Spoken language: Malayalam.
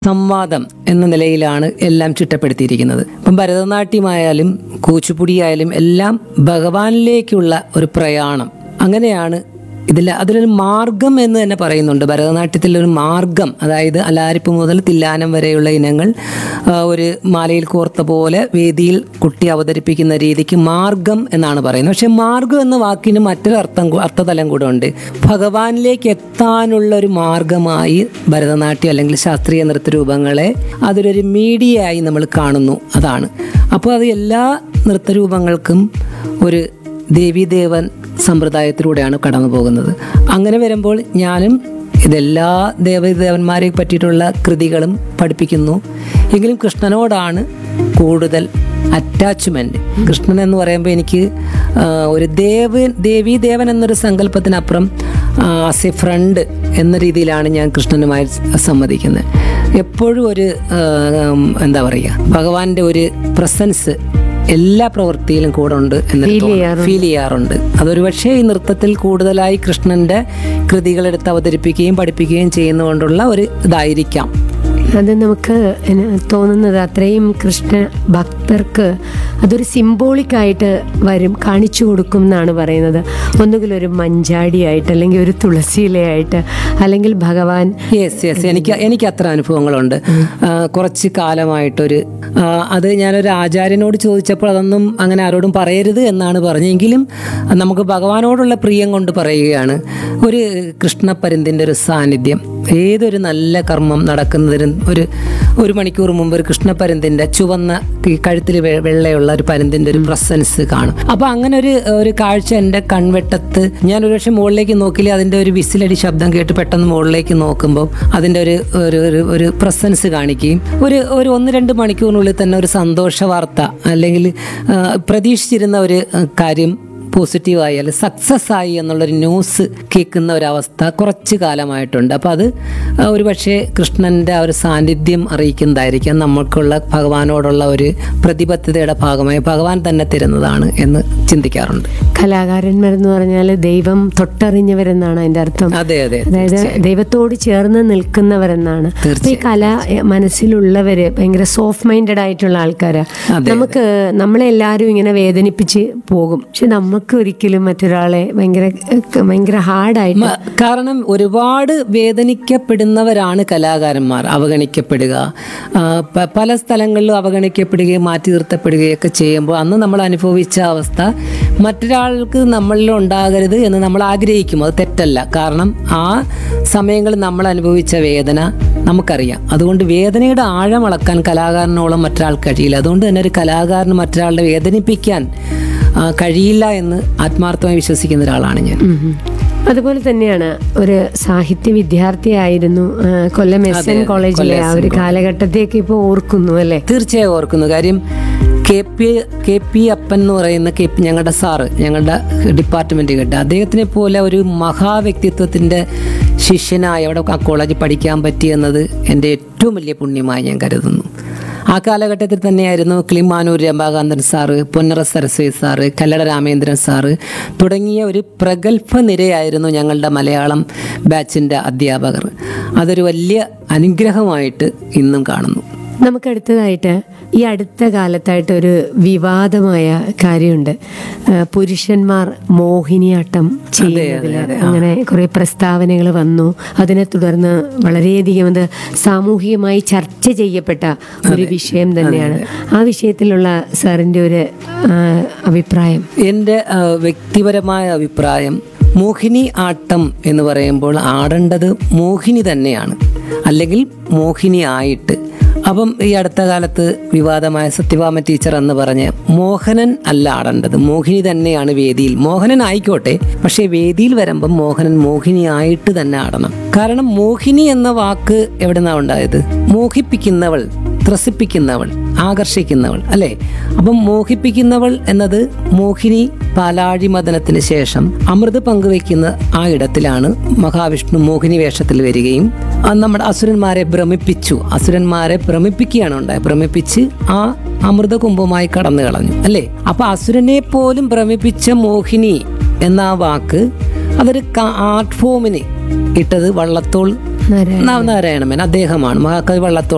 സംവാദം എന്ന നിലയിലാണ് എല്ലാം ചിട്ടപ്പെടുത്തിയിരിക്കുന്നത് ഇപ്പം ഭരതനാട്യമായാലും കൂച്ചുപുടിയായാലും എല്ലാം ഭഗവാനിലേക്കുള്ള ഒരു പ്രയാണം അങ്ങനെയാണ് ഇതിൽ അതിലൊരു മാർഗം എന്ന് തന്നെ പറയുന്നുണ്ട് ഭരതനാട്യത്തിൽ ഒരു മാർഗം അതായത് അലാരിപ്പ് മുതൽ തില്ലാനം വരെയുള്ള ഇനങ്ങൾ ആ, ഒരു മാലയിൽ കോർത്ത പോലെ വേദിയിൽ കുട്ടി അവതരിപ്പിക്കുന്ന രീതിക്ക് മാർഗം എന്നാണ് പറയുന്നത് പക്ഷെ മാർഗം എന്ന വാക്കിന് മറ്റൊരു അർത്ഥം കൂ- അർത്ഥതലം കൂടെ ഉണ്ട് ഭഗവാനിലേക്ക് എത്താനുള്ള ഒരു മാർഗമായി ഭരതനാട്യം അല്ലെങ്കിൽ ശാസ്ത്രീയ നൃത്തരൂപങ്ങളെ അതൊരു മീഡിയ ആയി നമ്മൾ കാണുന്നു അതാണ് അപ്പോൾ അത് എല്ലാ നൃത്തരൂപങ്ങൾക്കും ഒരു ദേവീദേവൻ സമ്പ്രദായത്തിലൂടെയാണ് കടന്നു പോകുന്നത് അങ്ങനെ വരുമ്പോൾ ഞാനും ഇതെല്ലാ ദേവദേവന്മാരെ പറ്റിയിട്ടുള്ള കൃതികളും പഠിപ്പിക്കുന്നു എങ്കിലും കൃഷ്ണനോടാണ് കൂടുതൽ അറ്റാച്ച്മെന്റ് കൃഷ്ണൻ എന്ന് പറയുമ്പോൾ എനിക്ക് ആ, ഒരു ദേവൻ ദേവീ ദേവൻ എന്നൊരു സങ്കല്പത്തിനപ്പുറം ആസ് എ ഫ്രണ്ട് എന്ന രീതിയിലാണ് ഞാൻ കൃഷ്ണനുമായി സമ്മതിക്കുന്നത് എപ്പോഴും ഒരു ആ, ഉം, എന്താ പറയുക ഭഗവാന്റെ ഒരു പ്രസൻസ് എല്ലാ പ്രവൃത്തിയിലും കൂടെ ഉണ്ട് എന്ന് ഫീൽ ചെയ്യാറുണ്ട് അതൊരു പക്ഷേ ഈ നൃത്തത്തിൽ കൂടുതലായി കൃഷ്ണന്റെ കൃതികളെടുത്ത് അവതരിപ്പിക്കുകയും പഠിപ്പിക്കുകയും ചെയ്യുന്നതുകൊണ്ടുള്ള ഒരു ഇതായിരിക്കാം അത് നമുക്ക് എന്നെ തോന്നുന്നത് അത്രയും കൃഷ്ണ ഭക്തർക്ക് അതൊരു സിംബോളിക് ആയിട്ട് വരും കാണിച്ചു കൊടുക്കും എന്നാണ് പറയുന്നത് ഒന്നുകിൽ ഒരു മഞ്ചാടിയായിട്ട് അല്ലെങ്കിൽ ഒരു തുളസിയിലയായിട്ട് അല്ലെങ്കിൽ ഭഗവാൻ യെസ് യെസ് എനിക്ക് എനിക്ക് അത്ര അനുഭവങ്ങളുണ്ട് ആ, കുറച്ച് കാലമായിട്ടൊരു ആ, അത് ഞാനൊരു ആചാര്യനോട് ചോദിച്ചപ്പോൾ അതൊന്നും അങ്ങനെ ആരോടും പറയരുത് എന്നാണ് പറഞ്ഞെങ്കിലും നമുക്ക് ഭഗവാനോടുള്ള പ്രിയം കൊണ്ട് പറയുകയാണ് ഒരു കൃഷ്ണപ്പരുന്തിൻ്റെ ഒരു സാന്നിധ്യം ഏതൊരു നല്ല കർമ്മം നടക്കുന്നതിനും ഒരു ഒരു മണിക്കൂർ മുമ്പ് ഒരു കൃഷ്ണപ്പരുന്തിൻ്റെ ചുവന്ന ഈ കഴുത്തിൽ വെ- വെള്ളയുള്ള ഒരു പരുന്തിൻ്റെ ഒരു പ്രസൻസ് കാണും അപ്പോൾ അങ്ങനെ ഒരു ഒരു കാഴ്ച എൻ്റെ കൺവെട്ടത്ത് ഞാൻ ഒരു പക്ഷേ മുകളിലേക്ക് നോക്കില്ല അതിൻ്റെ ഒരു വിസിലടി ശബ്ദം കേട്ട് പെട്ടെന്ന് മുകളിലേക്ക് നോക്കുമ്പോൾ അതിൻ്റെ ഒരു ഒരു ഒരു- ഒരു പ്രസൻസ് കാണിക്കുകയും ഒരു ഒരു ഒന്ന് രണ്ട് മണിക്കൂറിനുള്ളിൽ തന്നെ ഒരു സന്തോഷ വാർത്ത അല്ലെങ്കിൽ ആ, പ്രതീക്ഷിച്ചിരുന്ന ഒരു ആ, കാര്യം പോസിറ്റീവായി അല്ലെങ്കിൽ സക്സസ് ആയി എന്നുള്ളൊരു ന്യൂസ് കേൾക്കുന്ന ഒരവസ്ഥ കുറച്ച് കാലമായിട്ടുണ്ട് അപ്പോൾ അത് ആ, ഒരു പക്ഷേ കൃഷ്ണൻ്റെ ആ ഒരു സാന്നിധ്യം അറിയിക്കുന്നതായിരിക്കാം നമ്മൾക്കുള്ള ഭഗവാനോടുള്ള ഒരു പ്രതിബദ്ധതയുടെ ഭാഗമായി ഭഗവാൻ തന്നെ തരുന്നതാണ് എന്ന് ചിന്തിക്കാറുണ്ട് കലാകാരന്മാരെന്ന് പറഞ്ഞാൽ ദൈവം തൊട്ടറിഞ്ഞവരെന്നാണ് അതിന്റെ അർത്ഥം അതെ അതെ അതായത് ദൈവത്തോട് ചേർന്ന് നിൽക്കുന്നവരെന്നാണ് അപ്പൊ ഈ കല എ, മനസ്സിലുള്ളവര് ഭയങ്കര സോഫ്റ്റ് മൈൻഡഡ് ആയിട്ടുള്ള ആൾക്കാരാ നമുക്ക് നമ്മളെ എല്ലാവരും ഇങ്ങനെ വേദനിപ്പിച്ച് പോകും പക്ഷെ നമുക്ക് ഒരിക്കലും മറ്റൊരാളെ ഭയങ്കര ഭയങ്കര ഹാർഡായിട്ട് മ- കാരണം ഒരുപാട് വേദനിക്കപ്പെടുന്നവരാണ് കലാകാരന്മാർ അവഗണിക്കപ്പെടുക ആ, പ- പല സ്ഥലങ്ങളിലും അവഗണിക്കപ്പെടുകയും മാറ്റി നിർത്തപ്പെടുകയും ഒക്കെ ചെയ്യുമ്പോൾ അന്ന് നമ്മൾ അനുഭവിച്ച അവസ്ഥ മറ്റൊരാൾക്ക് നമ്മളിൽ ഉണ്ടാകരുത് എന്ന് നമ്മൾ ആഗ്രഹിക്കും അത് തെറ്റല്ല കാരണം ആ സമയങ്ങളിൽ നമ്മൾ അനുഭവിച്ച വേദന നമുക്കറിയാം അതുകൊണ്ട് വേദനയുടെ ആഴം അളക്കാൻ കലാകാരനോളം മറ്റൊരാൾക്ക് കഴിയില്ല അതുകൊണ്ട് തന്നെ ഒരു കലാകാരന് മറ്റൊരാളുടെ വേദനിപ്പിക്കാൻ ആ, കഴിയില്ല എന്ന് ആത്മാർത്ഥമായി വിശ്വസിക്കുന്ന ഒരാളാണ് ഞാൻ ഉം. അതുപോലെ തന്നെയാണ് ഒരു സാഹിത്യ വിദ്യാർത്ഥിയായിരുന്നു ആ, കൊല്ലം എസ് എൻ കോളേജിലെ ആ ഒരു കാലഘട്ടത്തേക്ക് ഇപ്പോൾ ഓർക്കുന്നു അല്ലേ തീർച്ചയായും ഓർക്കുന്നു കാര്യം K P K P Appan എന്ന് പറയുന്ന കെ പി ഞങ്ങളുടെ സാറ് ഞങ്ങളുടെ ഡിപ്പാർട്ട്മെന്റ് കേട്ട് അദ്ദേഹത്തിനെ പോലെ ഒരു മഹാവ്യക്തിത്വത്തിന്റെ ശിഷ്യനായി അവിടെ ആ കോളേജിൽ പഠിക്കാൻ പറ്റിയെന്നത് എൻ്റെ ഏറ്റവും വലിയ പുണ്യമായി ഞാൻ കരുതുന്നു ആ കാലഘട്ടത്തിൽ തന്നെയായിരുന്നു Kilimanoor Ramakanthan sir Ponnara Saraswathi sir Kallada Ramendran sir തുടങ്ങിയ ഒരു പ്രഗത്ഭ നിരയായിരുന്നു ഞങ്ങളുടെ മലയാളം ബാച്ചിൻ്റെ അധ്യാപകർ അതൊരു വലിയ അനുഗ്രഹമായിട്ട് ഇന്നും കാണുന്നു നമുക്ക് അടുത്തതായിട്ട് ഈ അടുത്ത കാലത്തായിട്ട് ഒരു വിവാദമായ കാര്യമുണ്ട് ആ, പുരുഷന്മാർ മോഹിനിയാട്ടം ചെയ്യുന്നതിൽ അങ്ങനെ കുറെ പ്രസ്താവനകൾ വന്നു അതിനെ തുടർന്ന് വളരെയധികം അത് സാമൂഹികമായി ചർച്ച ചെയ്യപ്പെട്ട ഒരു വിഷയം തന്നെയാണ് ആ വിഷയത്തിലുള്ള സാറിന്റെ ഒരു ആ, അഭിപ്രായം എൻ്റെ ആ, വ്യക്തിപരമായ അഭിപ്രായം മോഹിനി ആട്ടം എന്ന് പറയുമ്പോൾ ആടേണ്ടത് മോഹിനി തന്നെയാണ് അല്ലെങ്കിൽ മോഹിനി ആയിട്ട് അപ്പം ഈ അടുത്ത കാലത്ത് വിവാദമായ സത്യഭാമ ടീച്ചർ എന്ന് പറഞ്ഞ് മോഹനൻ അല്ല ആടേണ്ടത് മോഹിനി തന്നെയാണ് വേദിയിൽ മോഹനൻ ആയിക്കോട്ടെ പക്ഷേ വേദിയിൽ വരുമ്പം മോഹനൻ മോഹിനി ആയിട്ട് തന്നെ ആടണം കാരണം മോഹിനി എന്ന വാക്ക് എവിടെ നിന്നാണ് ഉണ്ടായത് മോഹിപ്പിക്കുന്നവൾ ത്രസിപ്പിക്കുന്നവൾ ആകർഷിക്കുന്നവൾ അല്ലേ അപ്പം മോഹിപ്പിക്കുന്നവൾ എന്നത് മോഹിനി പാലാഴി മദനത്തിന് ശേഷം അമൃത് പങ്കുവെക്കുന്ന ആ ഇടത്തിലാണ് മഹാവിഷ്ണു മോഹിനി വേഷത്തിൽ വരികയും ആ നമ്മുടെ അസുരന്മാരെ ഭ്രമിപ്പിച്ചു അസുരന്മാരെ ഭ്രമിപ്പിക്കുകയാണ് ഉണ്ടായത് ഭ്രമിപ്പിച്ച് ആ അമൃത കുംഭമായി കടന്നു കളഞ്ഞു അല്ലേ അപ്പൊ അസുരനെ പോലും ഭ്രമിപ്പിച്ച മോഹിനി എന്ന ആ വാക്ക് അതൊരു ആർട്ട് ഫോമിന് ഇട്ടത് വള്ളത്തോൾ നാരായണ നാരായണമേൻ അദ്ദേഹമാണ് മഹാകവി വള്ളത്തോൾ